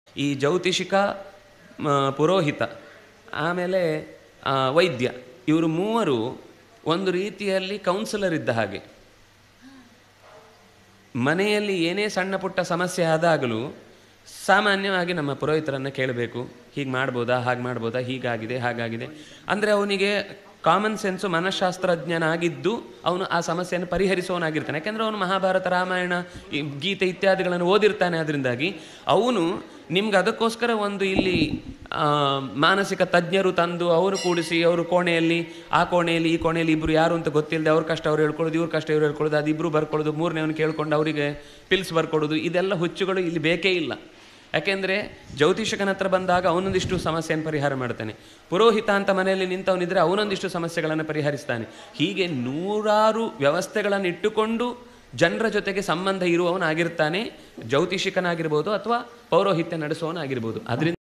ಈ ಜ್ಯೋತಿಷಿಕ ಮ, ಪುರೋಹಿತ ಆಮೇಲೆ ಆ, ವೈದ್ಯ ಇವರು ಮೂವರು ಒಂದು ರೀತಿಯಲ್ಲಿ ಕೌನ್ಸಿಲರ್ ಇದ್ದ ಹಾಗೆ ಮನೆಯಲ್ಲಿ ಏನೇ ಸಣ್ಣ ಪುಟ್ಟ ಸಮಸ್ಯೆ ಆದಾಗಲೂ ಸಾಮಾನ್ಯವಾಗಿ ನಮ್ಮ ಪುರೋಹಿತರನ್ನು ಕೇಳಬೇಕು ಹೀಗೆ ಮಾಡ್ಬೋದಾ ಹಾಗೆ ಮಾಡ್ಬೋದಾ ಹೀಗಾಗಿದೆ ಹಾಗಾಗಿದೆ ಅಂದರೆ ಅವನಿಗೆ ಕಾಮನ್ ಸೆನ್ಸು ಮನಃಶಾಸ್ತ್ರಜ್ಞನಾಗಿದ್ದು ಅವನು ಆ ಸಮಸ್ಯೆಯನ್ನು ಪರಿಹರಿಸುವವನಾಗಿರ್ತಾನೆ ಯಾಕೆಂದರೆ ಅವನು ಮಹಾಭಾರತ ರಾಮಾಯಣ ಈ ಗೀತೆ ಇತ್ಯಾದಿಗಳನ್ನು ಓದಿರ್ತಾನೆ ಅದರಿಂದಾಗಿ ಅವನು ನಿಮ್ಗೆ ಅದಕ್ಕೋಸ್ಕರ ಒಂದು ಇಲ್ಲಿ ಆ, ಮಾನಸಿಕ ತಜ್ಞರು ತಂದು ಅವರು ಕೂಡಿಸಿ ಅವರು ಕೋಣೆಯಲ್ಲಿ ಆ ಕೋಣೆಯಲ್ಲಿ ಈ ಕೋಣೆಯಲ್ಲಿ ಇಬ್ಬರು ಯಾರು ಅಂತ ಗೊತ್ತಿಲ್ಲದೆ ಅವ್ರ ಕಷ್ಟ ಅವ್ರು ಹೇಳ್ಕೊಳ್ಳೋದು ಇವ್ರ ಕಷ್ಟ ಇವ್ರು ಹೇಳ್ಕೊಳ್ಳೋದು ಅದು ಇಬ್ಬರು ಬರ್ಕೊಳ್ಳೋದು ಮೂರನೇವನು ಕೇಳ್ಕೊಂಡು ಅವರಿಗೆ ಪಿಲ್ಸ್ ಬರ್ಕೊಡೋದು ಇದೆಲ್ಲ ಹುಚ್ಚುಗಳು ಇಲ್ಲಿ ಬೇಕೇ ಇಲ್ಲ ಯಾಕೆಂದರೆ ಜ್ಯೋತಿಷಕನ ಹತ್ರ ಬಂದಾಗ ಅವನೊಂದಿಷ್ಟು ಸಮಸ್ಯೆಯನ್ನು ಪರಿಹಾರ ಮಾಡ್ತಾನೆ ಪುರೋಹಿತ ಅಂತ ಮನೆಯಲ್ಲಿ ನಿಂತವನಿದ್ರೆ ಅವನೊಂದಿಷ್ಟು ಸಮಸ್ಯೆಗಳನ್ನು ಪರಿಹರಿಸ್ತಾನೆ ಹೀಗೆ ನೂರಾರು ವ್ಯವಸ್ಥೆಗಳನ್ನು ಇಟ್ಟುಕೊಂಡು ಜನರ ಜೊತೆಗೆ ಸಂಬಂಧ ಇರುವವನಾಗಿರ್ತಾನೆ ಜ್ಯೋತಿಷಿಕನಾಗಿರ್ಬೋದು ಅಥವಾ ಪೌರೋಹಿತ್ಯ ನಡೆಸುವವನಾಗಿರ್ಬೋದು ಅದರಿಂದ